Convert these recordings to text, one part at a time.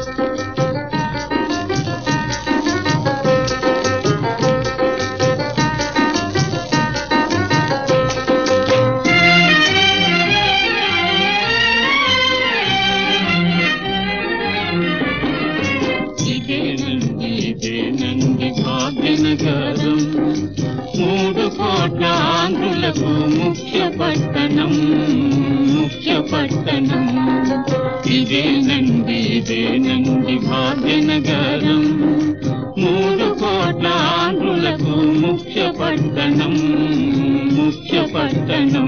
ఇదేనండి ఇదేనండి భాగ్యనగరం మూడు కోట్ల ఆంధ్రులకు ముఖ్య పట్టణం ముఖ్య పట్టణం ఇదేనండి ఇదేనండి భాగ్యనగరం మూడు కోట్ల ఆంధ్రులకు ముఖ్య పట్టణం ముఖ్య పట్టణం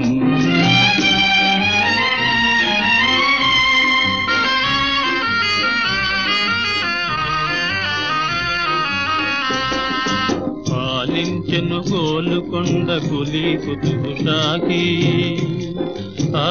పాలించెను గోలుకొండ కులి కుతుబు షాహి ఆ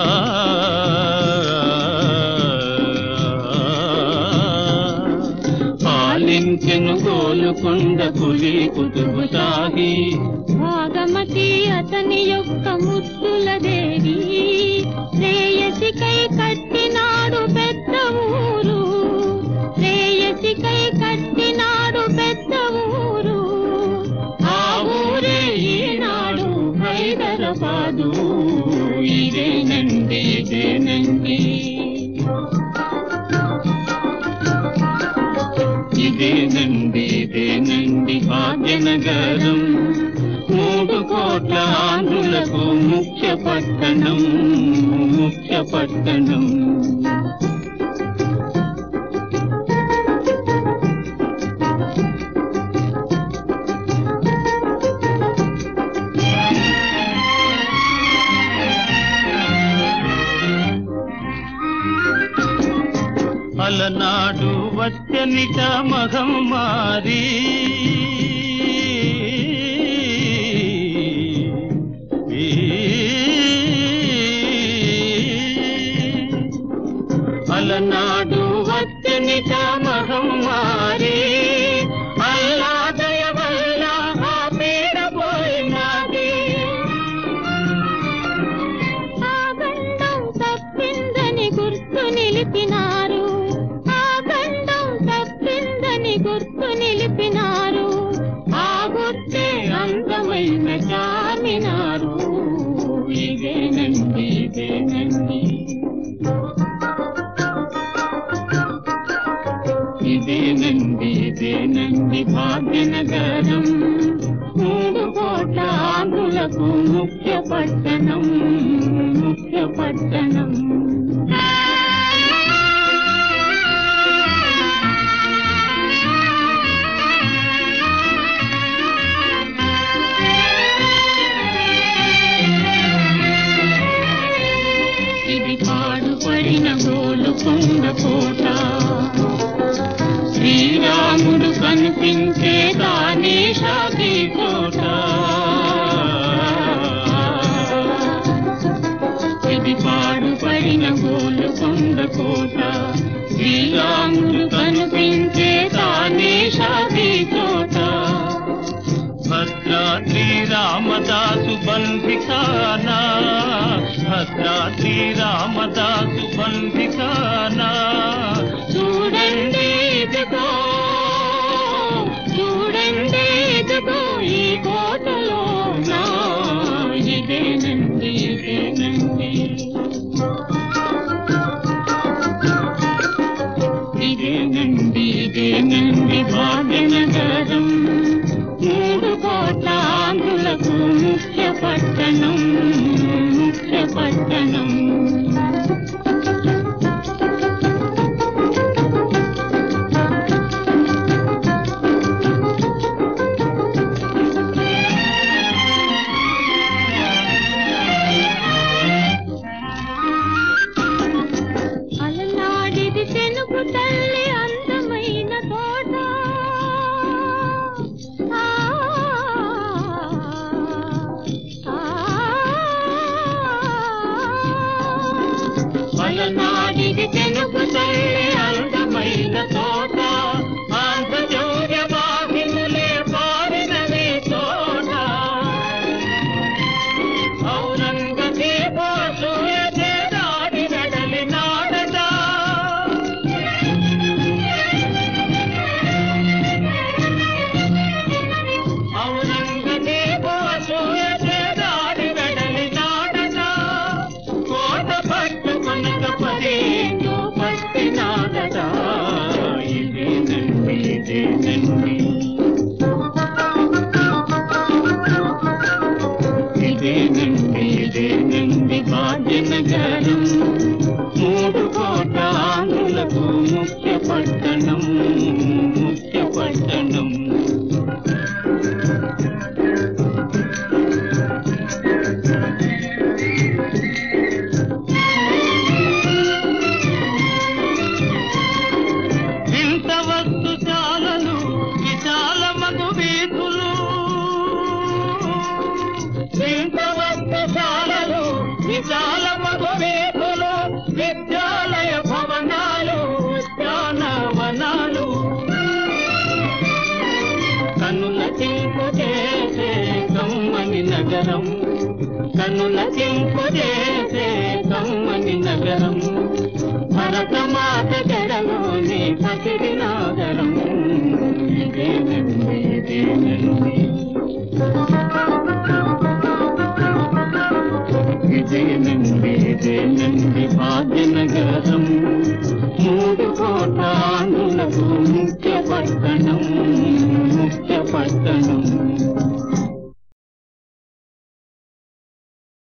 పాలించెను గోలుకొండ కులి కుతుబు షాహి భాగమతి అతని యొక్క ముద్దుల దేవి శ్రేయసికై కట్టినాడు పెద్ద ఊరు శ్రేయసికై కట్టినాడు పెద్ద ఊరు ఆ ఊరే ఈనాడు హైదరాబాదు ఇదేనండి ఇదేనండి ఇదేనండి ఇదేనండి భాగ్యనగరం మూడు కోట్ల ఆంధ్రులకు ముఖ్య పట్టణం ముఖ్య పట్టణం అలనాడు వచ్చనిట మగం మారి అలనాడు వచ్చనిట మగం మారి అల్లా దయ వల్ల ఆ పీడ పోయినది ఆ గండం తప్పిందని గుర్తు నిలిపినారు ఆ గండం తప్పిందని గుర్తు నిలిపినారు ఆ గుర్తే అందమైన చామినారు ఇదేనండి ఇదేనండి ఇదేనండి ఇదేనండి భాగ్యనగరం మూడు కోట్ల ఆంధ్రులకు ముఖ్య పట్టణం ముఖ్య పట్టణం ఇది పాడుపడిన గోలుకొండ కోట శ్రీరాముడు కనిపించే దాని షాది కోట ఇది పాడుపడిన గోలుకొండ కోట శ్రీరాముడు కనిపించే దాని షాది కోట భద్రాద్రి రామదాసు బంధికానా భద్రాద్రి రామదాసు బంధికానా చూడండి ఇదిగో చూడండి ఇదిగో ఈ కోటలో నా ఇదేనండి ఇదేనండి ఇదేనండి ఇదేనండి భాగ్యనగరం మూడు కోట్ల ఆంధ్రులకు ముఖ్య పట్టణం ముఖ్య పట్టణం అలనాడిది తెనుగు తల్లి అందమైన తోట ఆ, ఆ, ఆ. ఇదేనండి ఇదేనండి ఇదేనండి భాగ్యనగరం మూడు కోట్ల ఆంధ్రులకు ముఖ్య పట్టణం ముఖ్య పట్టణం ఇంత వస్తుశాలలు విశాల మగు వీధులు ఇంత వస్తుశాలలు విశాల మగు వీధులు విద్యాలయ భవనాలు ఉద్యానవనాలు కనుల చింపు చేసే కమ్మని నగరం కనుల చింపు చేసే కమ్మని నగరం భరతమాత జడలోని పసిడి నాగరం ఇదేనండి ఇదే